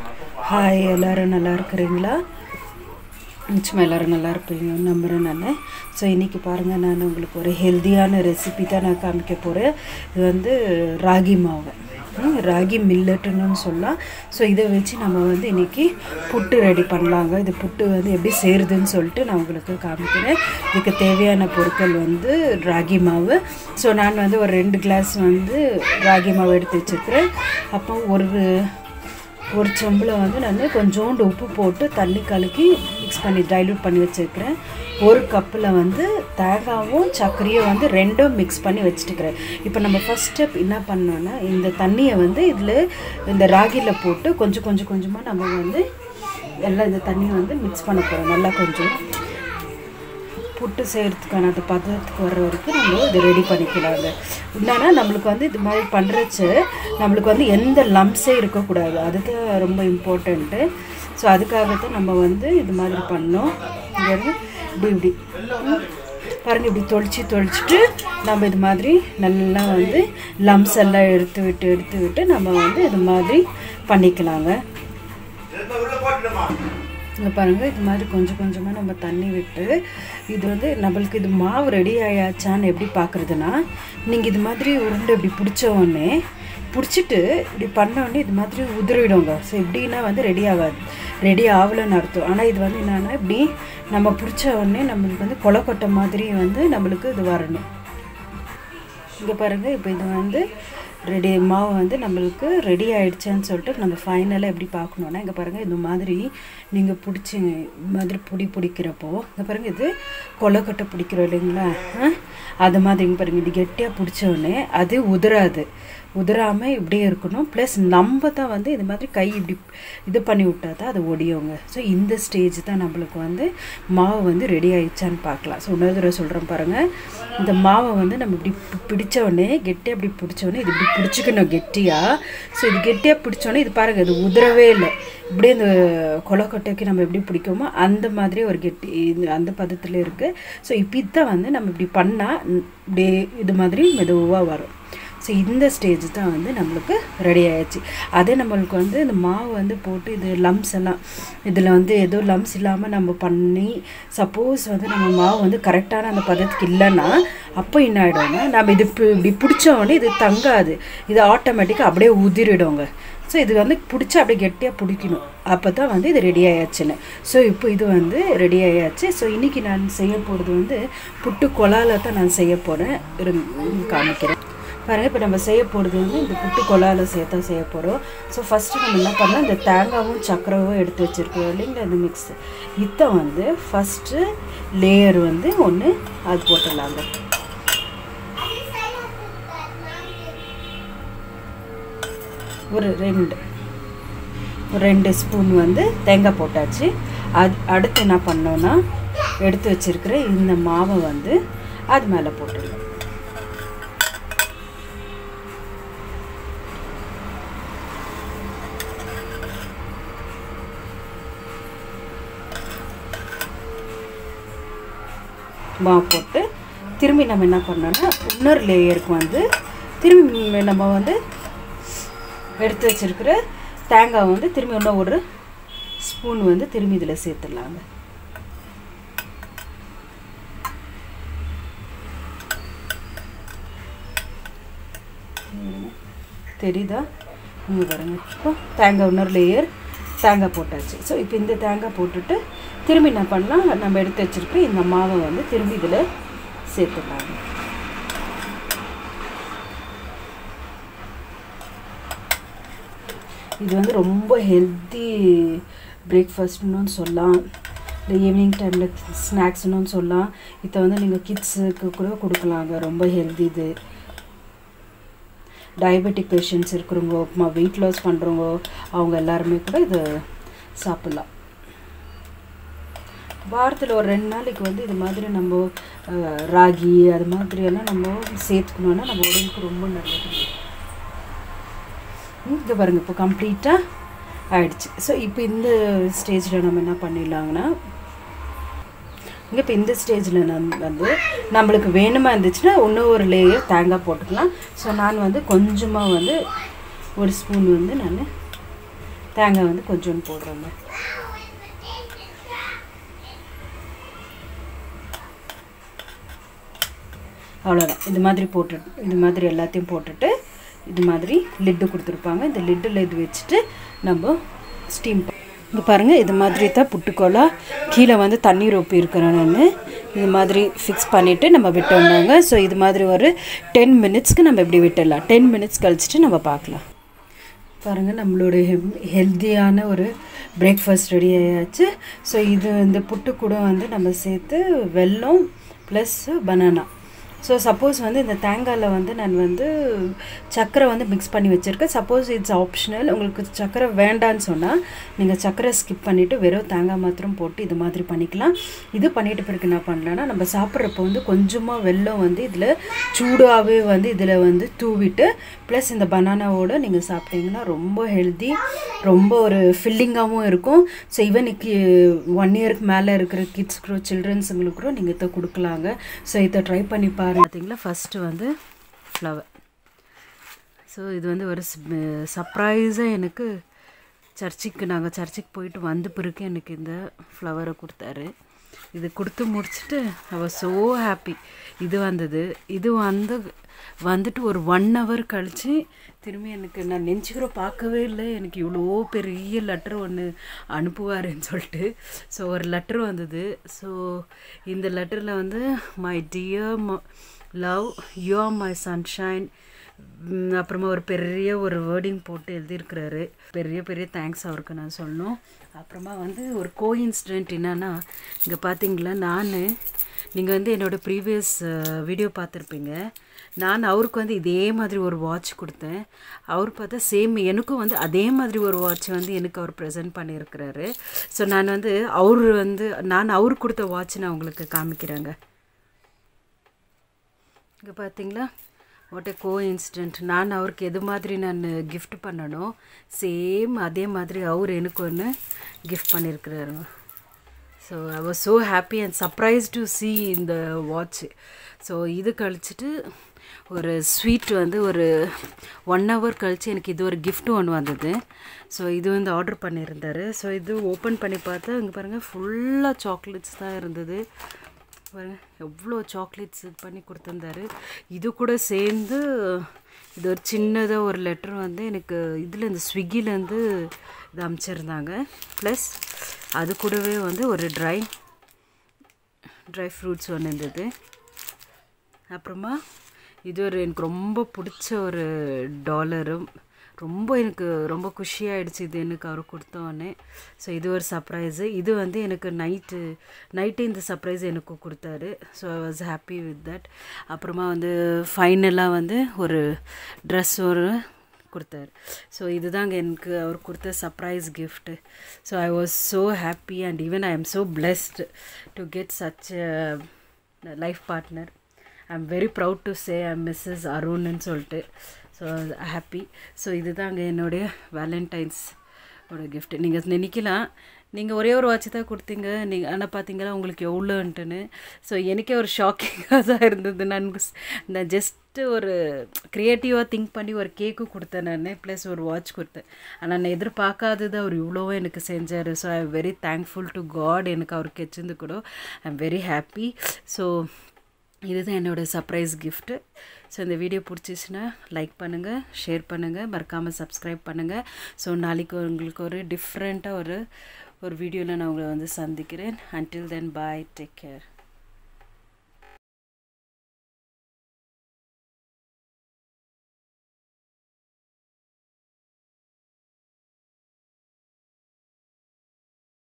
Hi எல்லோரும் நல்லா இருக்கிறீங்களா நிச்சயமாக எல்லோரும் நல்லா இருப்பீங்கன்னு நம்புகிறேன் நான் ஸோ இன்றைக்கி பாருங்கள் நான் உங்களுக்கு ஒரு ஹெல்த்தியான ரெசிபி தான் நான் காமிக்க போகிறேன் இது வந்து ராகி மாவு ம், ராகி மில்லட்டுன்னு சொல்லலாம் ஸோ இதை வச்சு நம்ம வந்து இன்றைக்கி புட்டு ரெடி பண்ணலாங்க இது புட்டு வந்து எப்படி செய்கிறதுன்னு சொல்லிட்டு நான் உங்களுக்கு காமிக்கிறேன் இதுக்கு தேவையான பொருட்கள் வந்து ராகி மாவு ஸோ நான் வந்து ஒரு ரெண்டு கிளாஸ் வந்து ராகி மாவு எடுத்து வச்சுருக்கிறேன் அப்போ ஒரு ஒரு செம்பில் வந்து நான் கொஞ்சோண்டு உப்பு போட்டு தண்ணி கலக்கி மிக்ஸ் பண்ணி டைல்யூட் பண்ணி வச்சுருக்கிறேன் ஒரு கப்பில் வந்து தேங்காவும் சர்க்கரையும் வந்து ரெண்டும் மிக்ஸ் பண்ணி வச்சுட்டுக்கிறேன் இப்போ நம்ம ஃபஸ்ட் ஸ்டெப் என்ன பண்ணோன்னா இந்த தண்ணியை வந்து இதில் இந்த ராகியில் போட்டு கொஞ்சம் கொஞ்சம் கொஞ்சமாக நம்ம வந்து எல்லாம் இந்த தண்ணியை வந்து மிக்ஸ் பண்ண போகிறோம் நல்லா கொஞ்சம் புட்டு செய்கிறதுக்கான அந்த பதத்துக்கு வர்ற வரைக்கும் நம்ம இது ரெடி பண்ணிக்கலாங்க என்னன்னா நம்மளுக்கு வந்து இது மாதிரி பண்ணுறச்சு நம்மளுக்கு வந்து எந்த லம்ஸே இருக்கக்கூடாது அதுதான் ரொம்ப இம்பார்ட்டண்ட்டு ஸோ அதுக்காகத்தான் நம்ம வந்து இது மாதிரி பண்ணோம் இங்க பாருங்க, இப்படி இப்படி ம். பாருங்க இப்படி தொளிச்சு தொளிச்சிட்டு நம்ம இது மாதிரி நல்லா வந்து லம்ஸ் எல்லாம் எடுத்து விட்டு எடுத்து விட்டு நம்ம வந்து இது மாதிரி பண்ணிக்கலாங்க இங்கே பாருங்கள் இது மாதிரி கொஞ்சம் கொஞ்சமாக நம்ம தண்ணி விட்டு இது வந்து நம்மளுக்கு இது மாவு ரெடி ஆயாச்சான்னு எப்படி பார்க்குறதுனா நீங்கள் இது மாதிரி உருண்டை இப்படி பிடிச்ச உடனே பிடிச்சிட்டு இப்படி பண்ண உடனே இது மாதிரி உதிரிடுங்க ஸோ எப்படின்னா வந்து ரெடி ஆகாது ரெடி ஆகலைன்னு அர்த்தம் ஆனால் இது வந்து என்னென்னா இப்படி நம்ம பிடிச்ச உடனே நம்மளுக்கு வந்து கொலக்கொட்டை மாதிரி வந்து நம்மளுக்கு இது வரணும் இங்கே பாருங்கள் இப்போ இது வந்து ரெடி மாவு வந்து நம்மளுக்கு ரெடி ஆயிடுச்சான்னு சொல்லிட்டு நம்ம ஃபைனலாக எப்படி பார்க்கணுன்னா இங்கே பாருங்கள் இந்த மாதிரி நீங்கள் பிடிச்சி இது மாதிரி பிடி பிடிக்கிறப்போ இங்கே பாருங்கள் இது கொலக்கட்டை பிடிக்கிறோம் இல்லைங்களா ஆ? அது மாதிரி இங்கே பாருங்கள் இது கெட்டியாக பிடிச்ச உடனே அது உதிராது உதிராமல் இப்படியே இருக்கணும் ப்ளஸ் நம்ம தான் வந்து இது மாதிரி கை இப்படி இது பண்ணி விட்டா தான் அது ஒடியுங்க ஸோ இந்த ஸ்டேஜ் தான் நம்மளுக்கு வந்து மாவு வந்து ரெடி ஆயிடுச்சான்னு பார்க்கலாம் ஸோ இன்னொரு தடவை சொல்கிறேன் பாருங்கள் இந்த மாவை வந்து நம்ம இப்படி பி- பிடிச்ச உடனே கெட்டியாக இப்படி பிடிச்ச உடனே இது இப்படி பிடிச்சிக்கணும் கெட்டியாக ஸோ இது கெட்டியாக பிடிச்ச உடனே இது பாருங்கள் இது உதிரவே இல்லை இப்படியே இந்த கொலக்கட்டைக்கு நம்ம எப்படி பிடிக்குமோ அந்த மாதிரி ஒரு கெட்டி இது அந்த பதத்தில் இருக்குது ஸோ இப்படி தான் வந்து நம்ம இப்படி பண்ணால் இப்படியே இது மாதிரி மெதுவாக வரும் ஸோ இந்த ஸ்டேஜ் தான் வந்து நம்மளுக்கு ரெடி ஆயிடுச்சு அதே நம்மளுக்கு வந்து இந்த மாவு வந்து போட்டு இது லம்ஸ் எல்லாம் இதில் வந்து ஏதோ லம்ஸ் இல்லாமல் நம்ம பண்ணி சப்போஸ் வந்து நம்ம மாவு வந்து கரெக்டான அந்த பதத்துக்கு இல்லைன்னா அப்போ என்ன ஆகிடும்னா நம்ம இது இப்படி இப்படி பிடிச்ச உடனே இது தங்காது இது ஆட்டோமேட்டிக்காக அப்படியே உதிரிடுங்க ஸோ இது வந்து பிடிச்சி அப்படியே கெட்டியாக பிடிக்கணும் அப்போ தான் வந்து இது ரெடி ஆயாச்சுன்னு ஸோ இப்போ இது வந்து ரெடி ஆயாச்சு ஸோ இன்றைக்கி நான் செய்ய போகிறது வந்து புட்டு கொலால தான் நான் செய்ய போகிறேன் காமிக்கிறேன் பாருங்கள் இப்போ நம்ம செய்ய போகிறது வந்து இந்த புட்டு கொலால சேர்த்தா செய்ய போகிறோம் ஸோ ஃபஸ்ட்டு நம்ம என்ன பண்ணலாம் இந்த தேங்காவும் சக்கரவும் எடுத்து வச்சுருக்கோம் இல்லைங்களா இந்த மிக்ஸ் இதை வந்து ஃபஸ்ட்டு லேயர் வந்து ஒன்று அது போட்டுடலாங்க ஒரு ரெண்டு ஒரு ரெண்டு ஸ்பூன் வந்து தேங்காய் போட்டாச்சு அது அடுத்து என்ன பண்ணோன்னா எடுத்து வச்சிருக்கிற இந்த மாவை வந்து அது மேலே போட்டுடலாம் மாவு போட்டு திரும்பி நம்ம என்ன பண்ணோன்னா இன்னொரு லேயருக்கு வந்து திரும்பி நம்ம வந்து எடுத்து வச்சிருக்கிற தேங்காய் வந்து திரும்பி இன்னும் ஒரு ஸ்பூன் வந்து திரும்பி இதில் சேர்த்துடலாங்க தெரியுதா இங்கே பாருங்க இப்போ தேங்காய் இன்னொரு லேயர் தேங்காய் போட்டாச்சு ஸோ இப்போ இந்த தேங்காய் போட்டுட்டு திரும்பி என்ன பண்ணலாம் நம்ம எடுத்து வச்சிருக்கிற இந்த மாவை வந்து திரும்பி இதில் சேர்த்துக்கலாங்க இது வந்து ரொம்ப ஹெல்த்தி பிரேக்ஃபாஸ்ட்னு சொல்லலாம் இந்த ஈவினிங் டைமில் ஸ்நாக்ஸ்னு சொல்லலாம் இதை வந்து நீங்கள் கிட்ஸுக்கு கூட கொடுக்கலாங்க ரொம்ப ஹெல்தி இது டயபெட்டிக் பேஷண்ட்ஸ் இருக்கிறவங்க வெயிட் லாஸ் பண்ணுறவங்க அவங்க எல்லாருமே கூட இதை சாப்பிட்லாம் வாரத்தில் ஒரு ரெண்டு நாளைக்கு வந்து இது மாதிரி நம்ம அஹ், ராகி அது மாதிரியெல்லாம் நம்ம சேர்த்துக்கணுன்னா நம்ம உடம்புக்கு ரொம்ப நல்லது இங்கே பாருங்கள் இப்போ கம்ப்ளீட்டாக ஆயிடுச்சு ஸோ இப்போ இந்த ஸ்டேஜில் நம்ம என்ன பண்ணிடலாங்கன்னா இங்கே இப்போ இந்த ஸ்டேஜில் நான் வந்து நம்மளுக்கு வேணுமா இருந்துச்சுன்னா இன்னும் ஒரு லேயர் தேங்காய் போட்டுக்கலாம் ஸோ நான் வந்து கொஞ்சமாக வந்து ஒரு ஸ்பூன் வந்து நான் தேங்காய் வந்து கொஞ்சோண்டு போடுறோங்க அவ்வளோதான் இது மாதிரி போட்டு இது மாதிரி எல்லாத்தையும் போட்டுட்டு இது மாதிரி லிட்டு கொடுத்துருப்பாங்க இந்த லிட்டில் இது வச்சுட்டு நம்ம ஸ்டீம் இங்கே பாருங்கள் இது மாதிரி தான் புட்டுக்கோலா கீழே வந்து தண்ணி ரொப்பி இருக்கிறேன் நான் இது மாதிரி ஃபிக்ஸ் பண்ணிவிட்டு நம்ம விட்டோம்னாங்க ஸோ இது மாதிரி ஒரு டென் மினிட்ஸ்க்கு நம்ம இப்படி விட்டுடலாம் டென் மினிட்ஸ் கழிச்சிட்டு நம்ம பார்க்கலாம் பாருங்கள் நம்மளோட ஹெம் ஹெல்த்தியான ஒரு பிரேக்ஃபாஸ்ட் ரெடி ஆயாச்சு ஸோ இது இந்த புட்டு கூட வந்து நம்ம சேர்த்து வெல்லம் ப்ளஸ் பனானா ஸோ சப்போஸ் வந்து இந்த தேங்காயில் வந்து நான் வந்து சர்க்கரை வந்து மிக்ஸ் பண்ணி வச்சுருக்கேன் சப்போஸ் இட்ஸ் ஆப்ஷனல் உங்களுக்கு சர்க்கரை வேண்டான்னு சொன்னால் நீங்கள் சர்க்கரை ஸ்கிப் பண்ணிவிட்டு வெறும் தேங்காய் மாத்திரம் போட்டு இது மாதிரி பண்ணிக்கலாம் இது பண்ணிட்டு பிறகு என்ன பண்ணலான்னா நம்ம சாப்பிட்றப்போ வந்து கொஞ்சமாக வெல்லம் வந்து இதில் சூடாகவே வந்து இதில் வந்து தூவிட்டு ப்ளஸ் இந்த பனானாவோட நீங்கள் சாப்பிட்டீங்கன்னா ரொம்ப ஹெல்த்தி ரொம்ப ஒரு ஃபில்லிங்காகவும் இருக்கும் ஸோ ஈவனுக்கு ஒன் இயருக்கு மேலே இருக்கிற கிட்ஸ்க்கு சில்ட்ரன்ஸுங்களுக்கு கூட நீங்கள் இதை கொடுக்கலாங்க ஸோ இதை ட்ரை பண்ணி பாருங்க பார்த்தீங்களா ஃபஸ்ட்டு வந்து ஃப்ளவர் ஸோ இது வந்து ஒரு சர்ப்ரைஸாக எனக்கு சர்ச்சுக்கு நாங்கள் சர்ச்சுக்கு போயிட்டு வந்த பிறகு எனக்கு இந்த ஃப்ளவரை கொடுத்தாரு இது கொடுத்து முடிச்சுட்டு அவ ஸோ ஹாப்பி இது வந்தது இது வந்து வந்துட்டு ஒரு ஒன் ஹவர் கழித்து திரும்பி எனக்கு நான் நெஞ்சுக்கிற பார்க்கவே இல்லை எனக்கு இவ்வளோ பெரிய லெட்டர் ஒன்று அனுப்புவாருன்னு சொல்லிட்டு ஸோ ஒரு லெட்டர் வந்தது ஸோ இந்த லெட்டரில் வந்து my dear love you are my sunshine அப்புறமா ஒரு பெரிய ஒரு வேர்டிங் போட்டு எழுதியிருக்கிறாரு பெரிய பெரிய தேங்க்ஸ் அவருக்கு நான் சொல்லணும் அப்புறமா வந்து ஒரு கோ இன்சிடென்ட் என்னன்னா இங்கே பார்த்தீங்களா நான் நீங்கள் வந்து என்னோடய ப்ரீவியஸ் வீடியோ பார்த்துருப்பீங்க நான் அவருக்கு வந்து இதே மாதிரி ஒரு வாட்ச் கொடுத்தேன் அவர் பார்த்தா சேம் எனக்கும் வந்து அதே மாதிரி ஒரு வாட்ச் வந்து எனக்கு அவர் ப்ரெசென்ட் பண்ணியிருக்கிறாரு ஸோ நான் வந்து அவர் வந்து நான் அவருக்கு கொடுத்த வாட்ச் நான் உங்களுக்கு காமிக்கிறேங்க இங்கே பார்த்தீங்களா வாட் எ கோ இன்சிடென்ட் நான் அவருக்கு எது மாதிரி நான் கிஃப்ட் பண்ணனோ சேம் அதே மாதிரி அவர் எனக்கு ஒன்று கிஃப்ட் பண்ணியிருக்கிறாருங்க so I was so happy and surprise to see இந்த வாட்ச் ஸோ இது கழிச்சிட்டு ஒரு ஸ்வீட் வந்து ஒரு ஒன் ஹவர் கழித்து எனக்கு இது ஒரு gift ஒன்று வந்தது ஸோ இது வந்து ஆர்டர் பண்ணியிருந்தாரு ஸோ இது ஓப்பன் பண்ணி பார்த்தா இங்கே பாருங்கள் ஃபுல்லாக சாக்லேட்ஸ் தான் இருந்தது பாருங்க எவ்வளோ சாக்லேட்ஸ் இது பண்ணி கொடுத்துருந்தாரு இது கூட சேர்ந்து இது ஒரு சின்னதாக ஒரு லெட்டர் வந்து எனக்கு இதில் இந்த ஸ்விக்கிலேருந்து இது அனுப்பிச்சிருந்தாங்க ப்ளஸ் அது கூடவே வந்து ஒரு ட்ரை ட்ரை ஃப்ரூட்ஸ் ஒன்று இருந்தது அப்புறமா இது ஒரு எனக்கு ரொம்ப பிடிச்ச ஒரு டாலரும் ரொம்ப எனக்கு ரொம்ப குஷியாயிடுச்சு இது எனக்கு அவர் கொடுத்தோன்னே ஸோ இது ஒரு சர்ப்ரைஸு இது வந்து எனக்கு நைட்டு நைட்டு இந்த சர்ப்ரைஸ் எனக்கு கொடுத்தாரு so I was happy with that அப்புறமா வந்து ஃபைனலாக வந்து ஒரு ட்ரெஸ் ஒரு கொடுத்தாரு ஸோ இதுதாங்க எனக்கு அவர் கொடுத்த surprise gift so I was so happy and even I am so blessed to get such life partner I am very proud to say I missus அருண்னு சொல்லிட்டு ஸோ ஹாப்பி ஸோ இதுதாங்க என்னுடைய வேலண்டைன்ஸ் ஒரு gift நீங்கள் நினைக்கலாம் நீங்கள் ஒரே ஒரு வாட்ச் தான் கொடுத்தீங்க நீங்கள் ஆனால் பார்த்தீங்களா உங்களுக்கு எவ்வளோன்ட்டுன்னு ஸோ எனக்கே ஒரு ஷாக்கிங்காக தான் இருந்தது நான் ஸ்- நான் ஜஸ்ட்டு ஒரு க்ரியேட்டிவாக திங்க் பண்ணி ஒரு கேக்கு கொடுத்தேன் நான் ப்ளஸ் ஒரு வாட்ச் கொடுத்தேன் ஆனால் நான் எதிர்பார்க்காதது அவர் இவ்வளோவும் எனக்கு செஞ்சார் so I am very thankful to God எனக்கு அவருக்கு வச்சிருந்து கூட I am very happy so இதுதான் என்னோடய சர்ப்ரைஸ் கிஃப்ட்டு ஸோ இந்த வீடியோ பிடிச்சிச்சுன்னா லைக் பண்ணுங்கள் ஷேர் பண்ணுங்கள் மறக்காமல் சப்ஸ்கிரைப் பண்ணுங்கள் ஸோ நாளைக்கு உங்களுக்கு ஒரு டிஃப்ரெண்ட்டாக ஒரு ஒரு வீடியோவில் நான் உங்களை வந்து சந்திக்கிறேன் until then bye take care